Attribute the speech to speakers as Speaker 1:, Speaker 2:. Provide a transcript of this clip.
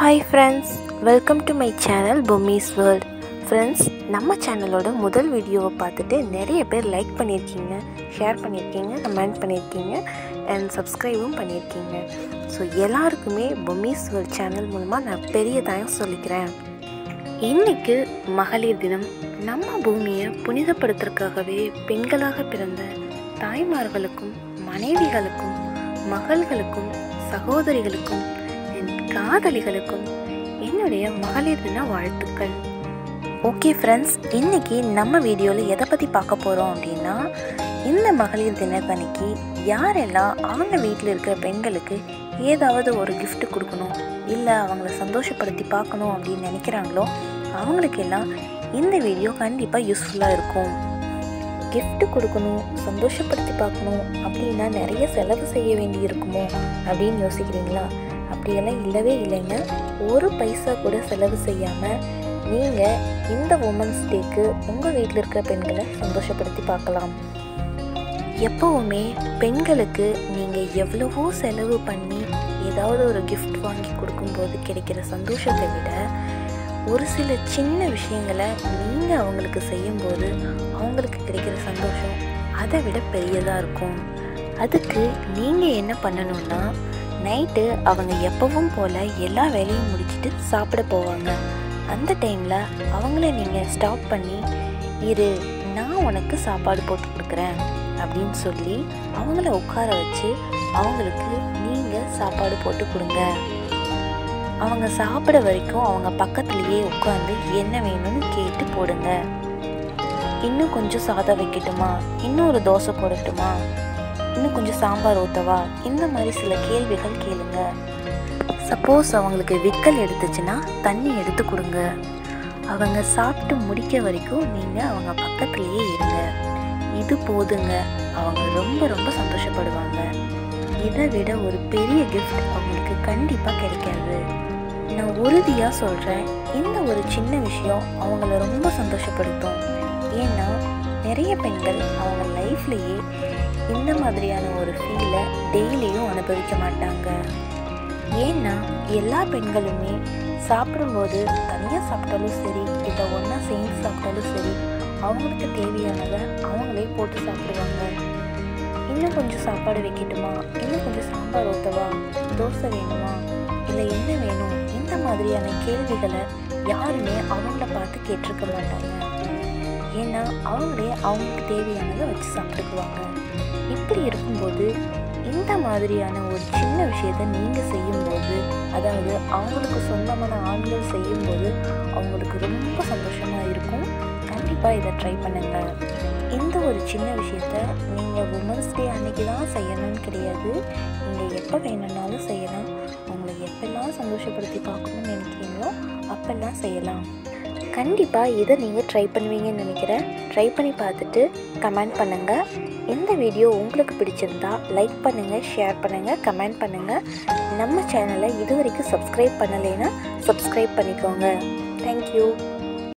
Speaker 1: hi friends welcome to my channel Bommi's world friends நம்ம சேனலோட முதல் வீடியோவை பார்த்துட்டு நிறைய பேர் லைக் பண்ணியிருக்கீங்க ஷேர் பண்ணியிருக்கீங்க கமெண்ட் பண்ணியிருக்கீங்க அண்ட் சப்ஸ்கிரைபும் பண்ணியிருக்கீங்க ஸோ எல்லாருக்குமே பொம்மிஸ் வேர்ல்ட் சேனல் மூலமாக நான் பெரிய தேங்க்ஸ் சொல்லிக்கிறேன் இன்னைக்கு மகளிர் தினம் நம்ம பூமியை புனிதப்படுத்துறதுக்காகவே பெண்களாக பிறந்த தாய்மார்களுக்கும் மனைவிகளுக்கும் மகள்களுக்கும் சகோதரிகளுக்கும் என் காதலிகளுக்கும் என்னுடைய மகளிர் தின வாழ்த்துக்கள் ஓகே ஃப்ரெண்ட்ஸ் இன்னைக்கு நம்ம வீடியோவில் எதை பற்றி பார்க்க போகிறோம் அப்படின்னா இந்த மகளிர் தினத்தன்னைக்கு யாரெல்லாம் அவங்க வீட்டில் இருக்கிற பெண்களுக்கு ஏதாவது ஒரு gift கொடுக்கணும் இல்லை அவங்கள சந்தோஷப்படுத்தி பார்க்கணும் அப்படின்னு நினைக்கிறாங்களோ அவங்களுக்கெல்லாம் இந்த வீடியோ கண்டிப்பாக யூஸ்ஃபுல்லாக இருக்கும் gift கொடுக்கணும் சந்தோஷப்படுத்தி பார்க்கணும் அப்படின்னா நிறைய செலவு செய்ய வேண்டி இருக்குமோ அப்படின்னு யோசிக்கிறீங்களா அப்படியெல்லாம் இல்லவே இல்லைங்க ஒரு பைசா கூட செலவு செய்யாமல் நீங்கள் இந்த உமன்ஸ் டேக்கு உங்கள் வீட்டில் இருக்கிற பெண்களை சந்தோஷப்படுத்தி பார்க்கலாம் எப்போவுமே பெண்களுக்கு நீங்கள் எவ்வளவோ செலவு பண்ணி ஏதாவது ஒரு gift வாங்கி கொடுக்கும்போது கிடைக்கிற சந்தோஷத்தை விட ஒரு சில சின்ன விஷயங்களை நீங்கள் அவங்களுக்கு செய்யும்போது அவங்களுக்கு கிடைக்கிற சந்தோஷம் அதை விட பெரியதாக இருக்கும் அதுக்கு நீங்கள் என்ன பண்ணணும்னா நைட்டு அவங்க எப்பவும் போல் எல்லா வேலையும் முடிச்சுட்டு சாப்பிட போவாங்க அந்த டைமில் அவங்கள நீங்கள் ஸ்டாப் பண்ணி இரு நான் உனக்கு சாப்பாடு போட்டு கொடுக்குறேன் அப்படின்னு சொல்லி அவங்கள உட்கார வச்சு அவங்களுக்கு நீங்கள் சாப்பாடு போட்டு கொடுங்க அவங்க சாப்பிட வரைக்கும் அவங்க பக்கத்துலேயே உட்காந்து என்ன வேணும்னு கேட்டு போடுங்க இன்னும் கொஞ்சம் சாதம் வைக்கட்டுமா இன்னும் ஒரு தோசை போடட்டுமா இன்னும் கொஞ்சம் சாம்பார் ஊற்றவா இந்த மாதிரி சில கேள்விகள் கேளுங்க சப்போஸ் அவங்களுக்கு விக்கல் எடுத்துச்சுன்னா தண்ணி எடுத்து கொடுங்க அவங்க சாப்பிட்டு முடிக்க வரைக்கும் நீங்கள் அவங்க பக்கத்துலேயே இருங்க இது போதுங்க அவங்க ரொம்ப ரொம்ப சந்தோஷப்படுவாங்க இதை விட ஒரு பெரிய கிஃப்ட் அவங்களுக்கு கண்டிப்பாக கிடைக்காது நான் உறுதியாக சொல்கிறேன் இந்த ஒரு சின்ன விஷயம் அவங்கள ரொம்ப சந்தோஷப்படுத்தும் ஏன்னா நிறைய பெண்கள் அவங்க லைஃப்லேயே இந்த மாதிரியான ஒரு ஃபீலை டெய்லியும் அனுபவிக்க மாட்டாங்க ஏன்னா எல்லா பெண்களுமே சாப்பிடும்போது தனியாக சாப்பிட்டாலும் சரி இல்லை ஒன்றா சேர்ந்து சாப்பிட்டாலும் சரி அவங்களுக்கு தேவையானதை அவங்களே போட்டு சாப்பிடுவாங்க இன்னும் கொஞ்சம் சாப்பாடு வைக்கட்டுமா இன்னும் கொஞ்சம் சாம்பார் ஊற்றவா தோசை வேணுமா இல்லை என்ன வேணும் இந்த மாதிரியான கேள்விகளை யாருமே அவங்கள பார்த்து கேட்டிருக்க மாட்டாங்க ஏன்னா அவங்களே அவங்களுக்கு தேவையானதை வச்சு சாப்பிட்டுக்குவாங்க இப்படி இருக்கும்போது இந்த மாதிரியான ஒரு சின்ன விஷயத்த நீங்கள் செய்யும்போது அதாவது அவங்களுக்கு சொந்தமான ஆண்கள் செய்யும்போது அவங்களுக்கு ரொம்ப சந்தோஷமாக இருக்கும் கண்டிப்பாக இதை ட்ரை பண்ணுங்க இந்த ஒரு சின்ன விஷயத்த நீங்கள் உமன்ஸ் டே அன்னைக்கு தான் செய்யணும்னு கிடையாது நீங்கள் எப்போ வேணும்னாலும் செய்யலாம் உங்களை எப்பெல்லாம் சந்தோஷப்படுத்தி பார்க்கணும்னு நினைக்கிறீங்களோ அப்பெல்லாம் செய்யலாம் கண்டிப்பாக இதை நீங்கள் ட்ரை பண்ணுவீங்கன்னு நினைக்கிறேன் ட்ரை பண்ணி பார்த்துட்டு கமெண்ட் பண்ணுங்கள் இந்த வீடியோ உங்களுக்கு பிடிச்சிருந்தா லைக் பண்ணுங்கள் ஷேர் பண்ணுங்கள் கமெண்ட் பண்ணுங்கள் நம்ம சேனலை இது வரைக்கும் சப்ஸ்கிரைப் பண்ணலைன்னா சப்ஸ்கிரைப் பண்ணிக்கோங்க தேங்க்யூ